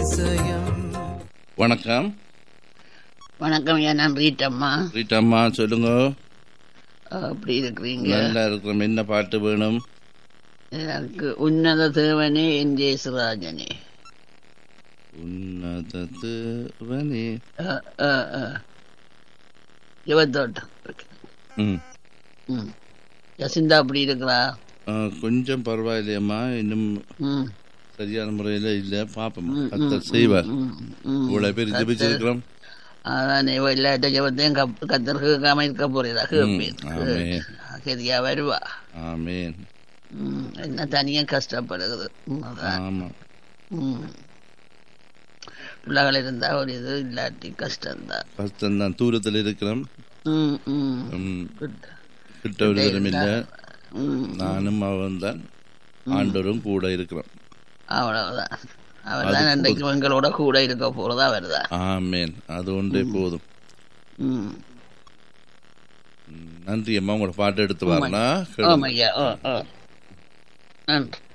அதிசயம் வணக்கம் வணக்கம் ஐயா நான் ரீட்டம்மா ரீட்டாம்மா சொல்லுங்க அப்படி இருக்கிறீங்க நல்லா இருக்கிறோம் என்ன பாட்டு வேணும் எனக்கு உன்னத தேவனே என் ஜெயசுராஜனே உன்னதவனே யுவத்தோட்டம் ம் ம் யசிந்தா அப்படி இருக்கிறா ஆ, கொஞ்சம் பரவாயில்லையம்மா இன்னும் ம் சரியான முறையில் இல்லை பார்ப்போம் கத்தர் செய்வார் ம், ம் இவ்வளோ பேர் ஜெபிச்சிருக்கிறோம் அதான் இவ இல்லாட்ட ஜபத்தையும் கப் கத்தர் கேட்காம இருக்க போறதா கேட்பேன் ஆமென். சரியா வருவா ஆமேன் ம், என்ன தனியா கஷ்டப்படுகிறது ம், அதான் ஆமாம் ம் பிள்ளைகள் இருந்தா ஒரு இது இல்லாட்டி கஷ்டம்தான் கஷ்டம்தான் தூரத்தில் இருக்கிறோம் ம் ம் ம், Good. கிட்ட விடுதலும் இல்லை ம் நானும் அவன் தான் ஆண்டவரும் கூட இருக்கிறோம் அவ்வளவுதான் அவர் தான் இன்றைக்கு எங்களோட கூட இருக்க போறதா வருதா ஆமேன் அது ஒன்றே போதும் ம் ம், நன்றி அம்மா உங்களோட பாட்டு எடுத்து வரலாம் ஆமாய்யா ஓ ஓ நன்றி